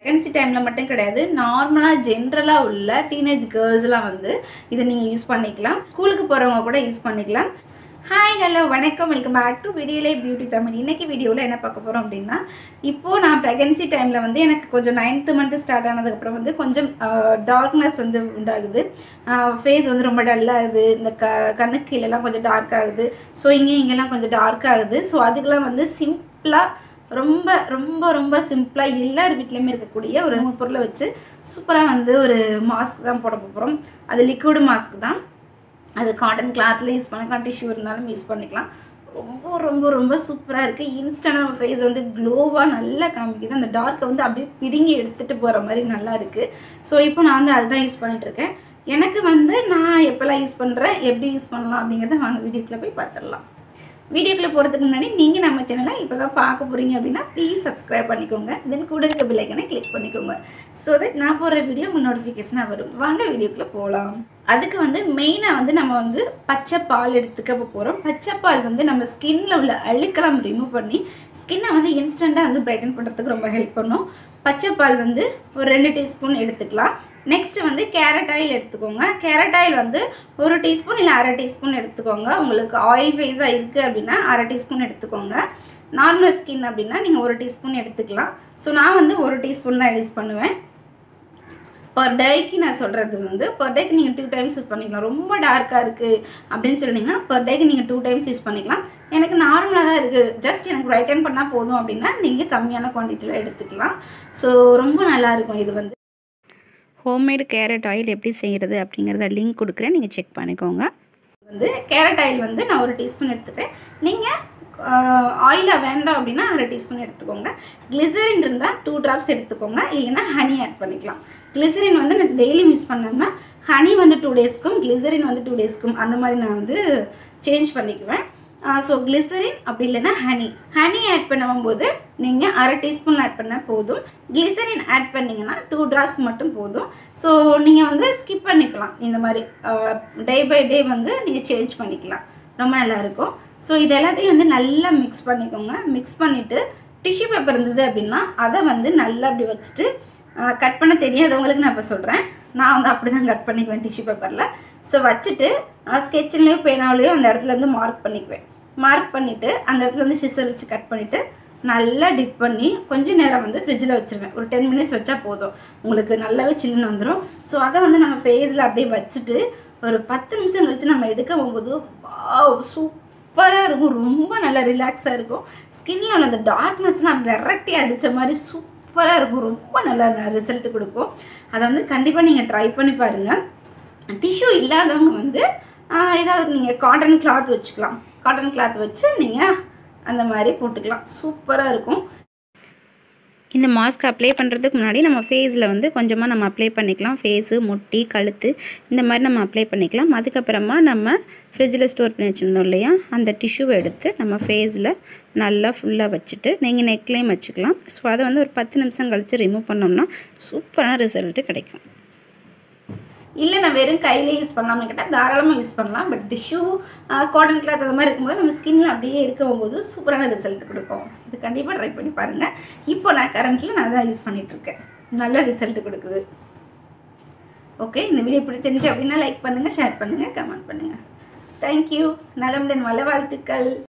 pregnancy டைமில் மட்டும் கிடையாது நார்மலாக ஜென்ரலாக உள்ள டீனேஜ் கேர்ள்ஸ்லாம் வந்து இதை நீங்கள் யூஸ் பண்ணிக்கலாம் ஸ்கூலுக்கு போகிறவங்க கூட யூஸ் பண்ணிக்கலாம் ஹாய் ஹலோ வணக்கம் வெல்கம் பேக் டு விடியலே பியூட்டி தமிழ் இன்னைக்கு வீடியோவில் என்ன பார்க்க போகிறோம் அப்படின்னா இப்போது நான் ப்ரெக்னன்சி டைமில் வந்து எனக்கு கொஞ்சம் நைன்த்து மந்த்து ஸ்டார்ட் ஆனதுக்கப்புறம் வந்து கொஞ்சம் டார்க்னஸ் வந்து உண்டாகுது ஃபேஸ் வந்து ரொம்ப டல்லாகுது இந்த க கண்ணுக்கு கீழெல்லாம் கொஞ்சம் டார்க் ஆகுது ஸோ இங்கே இங்கெல்லாம் கொஞ்சம் டார்க் ஆகுது ஸோ அதுக்கெல்லாம் வந்து சிம்பிளாக ரொம்ப ரொம்ப ரொம்ப சிம்பிளாக எல்லார் வீட்லேயுமே இருக்கக்கூடிய ஒரு மூணு பொருளை வச்சு சூப்பராக வந்து ஒரு மாஸ்க் தான் போட போகிறோம் அது லிக்விட் மாஸ்க் தான் அது காட்டன் கிளாத்தில் யூஸ் பண்ணிக்கலாம் டிஷ்யூ இருந்தாலும் யூஸ் பண்ணிக்கலாம் ரொம்ப ரொம்ப ரொம்ப சூப்பராக இருக்குது இன்ஸ்டன்ட் நம்ம ஃபேஸ் வந்து க்ளோவாக நல்லா காமிக்குது அந்த டார்க்கை வந்து அப்படியே பிடுங்கி எடுத்துகிட்டு போகிற மாதிரி நல்லா இருக்குது ஸோ இப்போ நான் வந்து அதுதான் யூஸ் பண்ணிகிட்ருக்கேன் எனக்கு வந்து நான் எப்போல்லாம் யூஸ் பண்ணுறேன் எப்படி யூஸ் பண்ணலாம் அப்படிங்கிறத வாங்க வீடியோக்குள்ளே போய் பார்த்துடலாம் வீடியோக்குள்ளே போகிறதுக்கு முன்னாடி நீங்கள் நம்ம சேனலை இப்போ தான் பார்க்க போகிறீங்க அப்படின்னா ப்ளீஸ் சப்ஸ்கிரைப் பண்ணிக்கோங்க தென் கூட இருக்க பில்லைக்கனை கிளிக் பண்ணிக்கோங்க ஸோ தட் நான் போடுற வீடியோ உங்கள் நோட்டிஃபிகேஷனாக வரும் வாங்க வீடியோக்குள்ளே போகலாம் அதுக்கு வந்து மெயினாக வந்து நம்ம வந்து பச்சை பால் எடுத்துக்க போகிறோம் பச்சை பால் வந்து நம்ம ஸ்கின்ல உள்ள அழுக்கெல்லாம் ரிமூவ் பண்ணி ஸ்கின்னை வந்து இன்ஸ்டண்ட்டாக வந்து பிரைட்டன் பண்ணுறதுக்கு ரொம்ப ஹெல்ப் பண்ணும் பச்சை பால் வந்து ஒரு ரெண்டு டீஸ்பூன் எடுத்துக்கலாம் நெக்ஸ்ட் வந்து கேரட் ஆயில் எடுத்துக்கோங்க கேரட் ஆயில் வந்து ஒரு டீஸ்பூன் இல்லை அரை டீஸ்பூன் எடுத்துக்கோங்க உங்களுக்கு ஆயில் ஃபேஸாக இருக்குது அப்படின்னா அரை டீஸ்பூன் எடுத்துக்கோங்க நார்மல் ஸ்கின் அப்படின்னா நீங்கள் ஒரு டீஸ்பூன் எடுத்துக்கலாம் ஸோ நான் வந்து ஒரு டீஸ்பூன் தான் யூஸ் பண்ணுவேன் பர் டேக்கு நான் சொல்கிறது வந்து பர் டேக்கு நீங்கள் டூ டைம்ஸ் யூஸ் பண்ணிக்கலாம் ரொம்ப டார்க்காக இருக்குது அப்படின்னு சொன்னீங்கன்னா பர் டேக்கு நீங்கள் டூ டைம்ஸ் யூஸ் பண்ணிக்கலாம் எனக்கு நார்மலாக தான் இருக்குது ஜஸ்ட் எனக்கு பிரைட்டன் பண்ணால் போதும் அப்படின்னா நீங்கள் கம்மியான குவான்டிட்டியில் எடுத்துக்கலாம் ஸோ ரொம்ப நல்லாயிருக்கும் இது வந்து ஹோம்மேடு கேரட் ஆயில் எப்படி செய்கிறது அப்படிங்கிறத லிங்க் கொடுக்குறேன் நீங்கள் செக் பண்ணிக்கோங்க வந்து கேரட் ஆயில் வந்து நான் ஒரு டீஸ்பூன் எடுத்துக்கிறேன் நீங்கள் ஆயிலாக வேண்டாம் அப்படின்னா அரை டீஸ்பூன் எடுத்துக்கோங்க கிளிசரின் இருந்தால் டூ ட்ராப்ஸ் எடுத்துக்கோங்க இல்லைன்னா ஹனி ஆட் பண்ணிக்கலாம் கிளிசரின் வந்து நான் டெய்லியும் யூஸ் பண்ணாமல் ஹனி வந்து டூ டேஸ்க்கும் கிளிசரின் வந்து டூ டேஸ்க்கும் அந்த மாதிரி நான் வந்து சேஞ்ச் பண்ணிக்குவேன் ஸோ கிளிசரின் அப்படி இல்லைன்னா ஹனி ஹனி ஆட் பண்ணும்போது நீங்கள் அரை டீஸ்பூன் ஆட் பண்ணால் போதும் கிளிசரின் ஆட் பண்ணிங்கன்னா டூ ட்ராப்ஸ் மட்டும் போதும் ஸோ நீங்கள் வந்து ஸ்கிப் பண்ணிக்கலாம் இந்த மாதிரி டே பை டே வந்து நீங்கள் சேஞ்ச் பண்ணிக்கலாம் ரொம்ப நல்லாயிருக்கும் ஸோ இது எல்லாத்தையும் வந்து நல்லா மிக்ஸ் பண்ணிக்கோங்க மிக்ஸ் பண்ணிவிட்டு டிஷ்யூ பேப்பர் இருந்தது அப்படின்னா அதை வந்து நல்லா அப்படி வச்சுட்டு கட் பண்ண தெரியாதவங்களுக்கு நான் இப்போ சொல்கிறேன் நான் வந்து அப்படி தான் கட் பண்ணிக்குவேன் டிஷ்யூ பேப்பரில் ஸோ வச்சுட்டு ஸ்கெட்சின்லேயோ பேனாவிலையோ அந்த இடத்துல வந்து மார்க் பண்ணிக்குவேன் மார்க் பண்ணிவிட்டு அந்த இடத்துல வந்து சிசர் வச்சு கட் பண்ணிவிட்டு நல்லா டிப் பண்ணி கொஞ்ச நேரம் வந்து ஃப்ரிட்ஜில் வச்சுருவேன் ஒரு டென் மினிட்ஸ் வச்சா போதும் உங்களுக்கு நல்லாவே சில்லுன்னு வந்துடும் ஸோ அதை வந்து நம்ம ஃபேஸில் அப்படியே வச்சுட்டு ஒரு பத்து நிமிஷம் கழிச்சு நம்ம எடுக்க போகும்போது சூப்பராக இருக்கும் ரொம்ப நல்லா ரிலாக்ஸாக இருக்கும் ஸ்கின்ல உள்ள அந்த டார்க்னஸ்லாம் விரட்டி அடித்த மாதிரி சூப்பராக இருக்கும் ரொம்ப நல்லா ரிசல்ட் கொடுக்கும் அதை வந்து கண்டிப்பாக நீங்கள் ட்ரை பண்ணி பாருங்கள் டிஷ்யூ இல்லாதவங்க வந்து ஏதாவது நீங்கள் காட்டன் கிளாத் வச்சுக்கலாம் காட்டன் கிளாத் வச்சு நீங்கள் அந்த மாதிரி போட்டுக்கலாம் சூப்பராக இருக்கும் இந்த மாஸ்க் அப்ளை பண்ணுறதுக்கு முன்னாடி நம்ம ஃபேஸில் வந்து கொஞ்சமாக நம்ம அப்ளை பண்ணிக்கலாம் ஃபேஸு முட்டி கழுத்து இந்த மாதிரி நம்ம அப்ளை பண்ணிக்கலாம் அதுக்கப்புறமா நம்ம ஃப்ரிட்ஜில் ஸ்டோர் பண்ணி வச்சுருந்தோம் இல்லையா அந்த டிஷ்யூவை எடுத்து நம்ம ஃபேஸில் நல்லா ஃபுல்லாக வச்சுட்டு நீங்கள் நெக்லேயும் வச்சுக்கலாம் ஸோ அதை வந்து ஒரு பத்து நிமிஷம் கழித்து ரிமூவ் பண்ணோம்னா சூப்பரான ரிசல்ட்டு கிடைக்கும் இல்லை நான் வெறும் கையிலே யூஸ் பண்ணலாம்னு கேட்டால் தாராளமாக யூஸ் பண்ணலாம் பட் டிஷ்யூ காட்டன் கிளாத் அந்த மாதிரி இருக்கும்போது நம்ம ஸ்கின்ல அப்படியே இருக்கும் போது சூப்பரான ரிசல்ட் கொடுக்கும் இது கண்டிப்பாக ட்ரை பண்ணி பாருங்கள் இப்போ நான் கரண்ட்டில் நான் தான் யூஸ் பண்ணிகிட்ருக்கேன் நல்ல ரிசல்ட் கொடுக்குது ஓகே இந்த வீடியோ பிடிச்சிருந்துச்சு அப்படின்னா லைக் பண்ணுங்கள் ஷேர் பண்ணுங்கள் கமெண்ட் பண்ணுங்கள் தேங்க்யூ நலமுடன் வள வாழ்த்துக்கள்